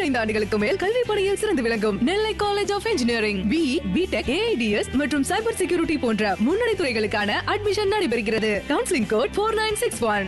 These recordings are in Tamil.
பதினைந்து ஆண்டுகளுக்கு மேல் கல்வி பணியில் சிறந்து விளங்கும் Nellai college of engineering B B Tech AIDS மற்றும் சைபர் செக்யூரிட்டி போன்ற முன்னணி துறைகளுக்கான அட்மிஷன் நடைபெறுகிறது counselling code four nine six one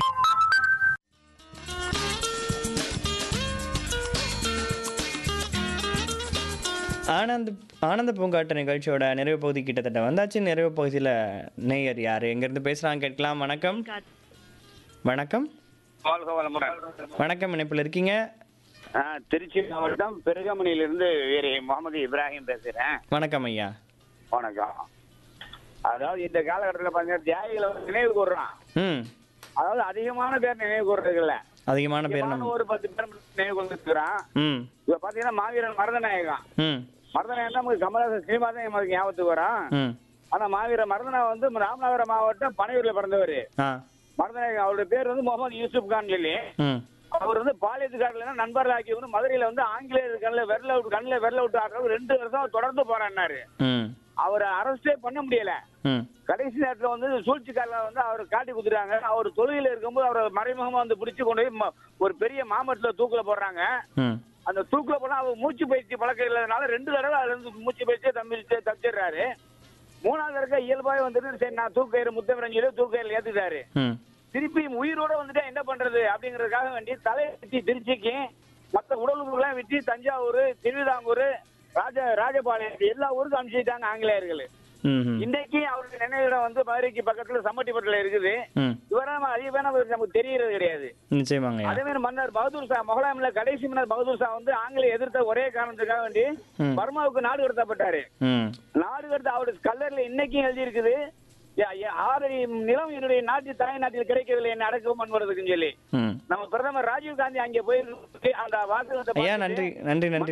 Anand ஆனந்த பூங்காட்டு நிகழ்ச்சியோட நிறைவு பகுதி கிட்டத்தட்ட வந்தாச்சு நிறைவு பகுதியில் நேயர் யார் எங்கேருந்து பேசுகிறாங்க கேட்கலாம் வணக்கம் வணக்கம் வாழ்க வளமுடன் வணக்கம் இணைப்பில் இருக்கீங்க ஆ, திருச்சி மாவட்டம் பெருகமணியிலிருந்து வீர முகமது இப்ராஹிம் பேசுறேன் வணக்கம் ஐயா வணக்கம் அதாவது இந்த காலகட்டத்தில் பார்த்தீங்கன்னா தியாகிகளை வந்து நினைவு கூறுறான் ம் அதாவது அதிகமான பேர் நினைவு கூறுறது இல்ல அதிகமான பேர் அதிகமான நம்ம ஒரு பத்து பேர் மட்டும் நினைவு கூர்ந்துருக்கிறான் ம் இப்ப பாத்தீங்கன்னா மாவீரன் மருதநாயகம் ம் மருதநாயகம் நமக்கு கமலஹாசன் சினிமா தான் நமக்கு ஞாபகத்துக்கு வரும் ம் ஆனா மாவீரன் மருதநாயகம் வந்து ராமநாதபுரம் மாவட்டம் பனையூர்ல பிறந்தவர் ஆ மருதநாயகம் அவருடைய பேர் வந்து முகமது யூசுப் கான் சொல்லி ம் அவர் வந்து பாலியத்து காட்டுல நண்பர்கள் ஆக்கி வந்து மதுரையில வந்து ஆங்கிலேயர் கண்ணில் விரல விட்டு கண்ணில் விரல விட்டு ஆடுறது ரெண்டு வருஷம் அவர் தொடர்ந்து போறாரு ம் அவரை அரெஸ்டே பண்ண முடியல ம் கடைசி நேரத்துல வந்து சூழ்ச்சிக்காரில் வந்து அவர் காட்டி குடுத்துறாங்க அவர் தொழுகையில இருக்கும்போது அவரை மறைமுகமா வந்து பிடிச்சு கொண்டு போய் ம- ஒரு பெரிய மாமரத்துல தூக்குல போடுறாங்க ம் அந்த தூக்குல போனா அவர் மூச்சு பயிற்சி பழக்கம் இல்லாதனால ரெண்டு தடவை அதுல இருந்து மூச்சு பயிற்சியை தம்பி தப்பிச்சிடுறாரு மூணாவது இருக்க இயல்பாவே வந்துட்டு சரி நான் தூக்கயிறு முத்தமிழ் சொல்லி தூக்கயிறு ஏத்துட்டாரு ம் திருப்பி உயிரோட வந்துட்டா என்ன பண்றது அப்படிங்கறதுக்காக வேண்டி தலையை வெட்டி திருச்சிக்கு மத்த உடலுக்குலாம் வெட்டி தஞ்சாவூர் திருவிதாங்கூர் ராஜ ராஜபாளையம் எல்லா ஊருக்கும் அனுப்பிச்சிட்டாங்க ஆங்கிலேயர்கள் ம் ம் இன்னைக்கு அவருக்கு நினைவிடம் வந்து மதுரைக்கு பக்கத்துல சம்மட்டிப்பட்டில் இருக்குது ம் இவரை நம்ம அதிகமான நமக்கு தெரியறது கிடையாது நிச்சயமாங்க ஐயா அதே மாதிரி மன்னர் பகதூர் ஷா முகலாமில கடைசி மன்னர் பகதூர் ஷா வந்து ஆங்கிலேய எதிர்த்த ஒரே காரணத்துக்காக வேண்டி ம். பர்மாவுக்கு நாடு கடத்தப்பட்டாரு ம் நாடு கடத்த அவருடைய கல்லர்ல இன்னைக்கும் எழுதி இருக்குது ஆறடி நிலம் என்னுடைய நாட்டு தாய் நாட்டில் கிடைக்கவில்லை என்ன அடக்கம் பண்ணுவதுக்குன்னு சொல்லி ம் நம்ம பிரதமர் ராஜீவ் காந்தி அங்கே போய் அந்த வாசகத்தை ஐயா பார்த்துட்டு நன்றி நன்றி நன்றி